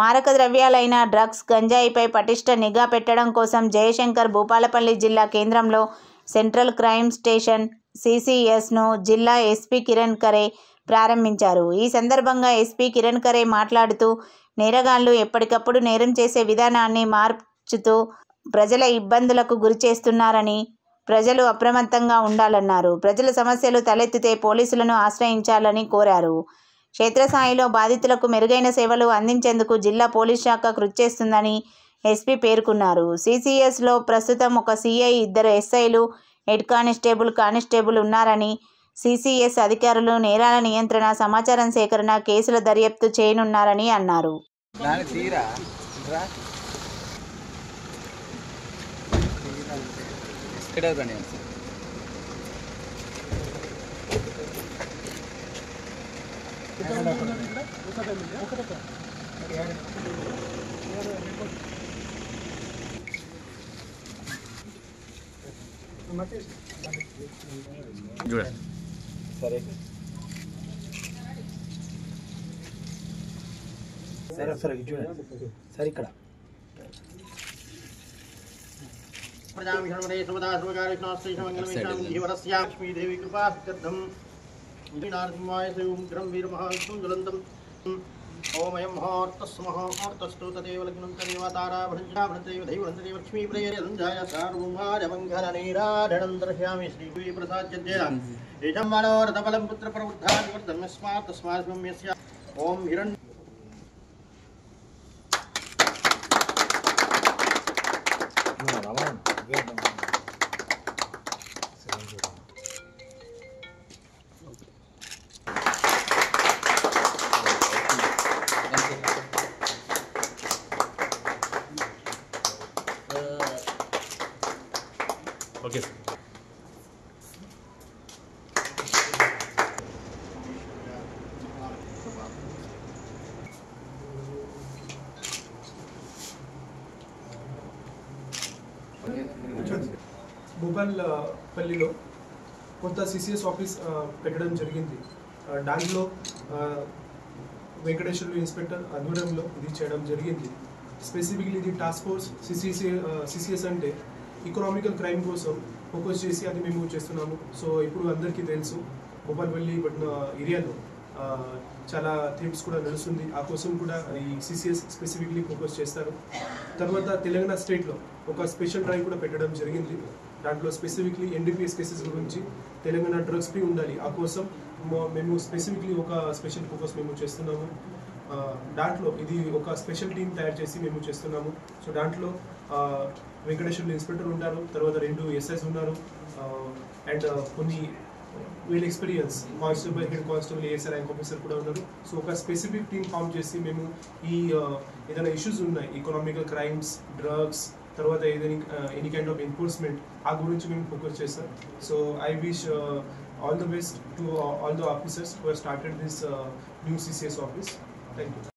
మారక ద్రవ్యాలైన డ్రగ్స్ గంజాయిపై పటిష్ట నిఘా పెట్టడం కోసం జయశంకర్ భూపాలపల్లి జిల్లా కేంద్రంలో సెంట్రల్ క్రైమ్ స్టేషన్ సిసిఎస్ను జిల్లా ఎస్పీ కిరణ్ ఖరే ప్రారంభించారు ఈ సందర్భంగా ఎస్పీ కిరణ్ ఖరే మాట్లాడుతూ నేరగాళ్లు ఎప్పటికప్పుడు నేరం చేసే విధానాన్ని మార్చుతూ ప్రజల ఇబ్బందులకు గురి చేస్తున్నారని ప్రజలు అప్రమత్తంగా ఉండాలన్నారు ప్రజల సమస్యలు తలెత్తితే పోలీసులను ఆశ్రయించాలని కోరారు క్షేత్రస్థాయిలో బాధితులకు మెరుగైన సేవలు అందించేందుకు జిల్లా పోలీస్ శాఖ కృషి చేస్తుందని ఎస్పీ పేర్కొన్నారు సిసిఎస్లో ప్రస్తుతం ఒక సిఐ ఇద్దరు ఎస్ఐలు హెడ్ కానిస్టేబుల్ కానిస్టేబుల్ ఉన్నారని సిసిఎస్ అధికారులు నేరాల నియంత్రణ సమాచారం సేకరణ కేసుల దర్యాప్తు చేయనున్నారని అన్నారు దాని తీరా రా ఇక్కడ రండి చూడండి సరే సరే సరే ఇది చూడండి సరే ఇక్కడ లక్ష్మీదేవి కృపార్థం నారసింహాయ శ్రీగ్రం వీరమహావిష్ణుం జ్వలంతం ఓమయం మహోర్తస్మహోర్తస్తు తదేవ లగ్నం తదేవ తారాభృంజాభృంతైవ దైవృంతదేవ లక్ష్మీప్రియరంజాయ సార్వభౌమార్యమంగళనీరాఢనం దర్శయామి శ్రీ ప్రసాద్య ఏజం మనోరథబలం పుత్రప్రవృద్ధాదివర్ధం యస్మాత్ తస్మాత్ యస్య ఓం హిరణ్ ఓకే సార్ భూపాల్ ఆ, పల్లిలో కొత్త సిసిఎస్ ఆఫీస్ ఆ, పెట్టడం జరిగింది ఆ, దాంట్లో ఆ, వెంకటేశ్వర్లు ఇన్స్పెక్టర్ ఆధ్వర్యంలో ఇది చేయడం జరిగింది స్పెసిఫిక్లీ ఇది టాస్క్ ఫోర్స్ సిసిసి సిసిఎస్ అంటే ఎకనామికల్ క్రైమ్ కోసం ఫోకస్ చేసి అది మేము చేస్తున్నాము సో ఇప్పుడు అందరికీ తెలుసు భూపాల్పల్లి పట్టిన ఏరియాలో ఆ, చాలా థీమ్స్ కూడా నడుస్తుంది ఆ కోసం కూడా ఈ సిసిఎస్ స్పెసిఫిక్లీ ఫోకస్ చేస్తారు తర్వాత తెలంగాణ స్టేట్లో ఒక స్పెషల్ డ్రైవ్ కూడా పెట్టడం జరిగింది దాంట్లో స్పెసిఫిక్లీ ఎన్డీపీఎస్ కేసెస్ గురించి తెలంగాణ డ్రగ్స్ ఫ్రీ ఉండాలి ఆ కోసం mo- మేము స్పెసిఫిక్లీ ఒక స్పెషల్ ఫోకస్ మేము చేస్తున్నాము ఆ, దాంట్లో ఇది ఒక స్పెషల్ టీం తయారు చేసి మేము చేస్తున్నాము సో దాంట్లో ఆ, వెంకటేశ్వర్లు ఇన్స్పెక్టర్ ఉన్నారు తర్వాత రెండు ఎస్ఐస్ ఉన్నారు అండ్ కొన్ని వీళ్ళ experience constable head constable ASR rank officer కూడా ఉన్నారు సో ఒక స్పెసిఫిక్ టీమ్ ఫామ్ చేసి మేము ఈ ఆ, ఏదైనా ఇష్యూస్ ఉన్నాయి ఎకనామికల్ క్రైమ్స్ డ్రగ్స్ తర్వాత ఏదైనా ఎనీ కైండ్ ఆఫ్ ఎన్ఫోర్స్మెంట్ ఆ గురించి మేము ఫోకస్ చేస్తాం so I wish all the best to all the officers who started this new CCS office thank you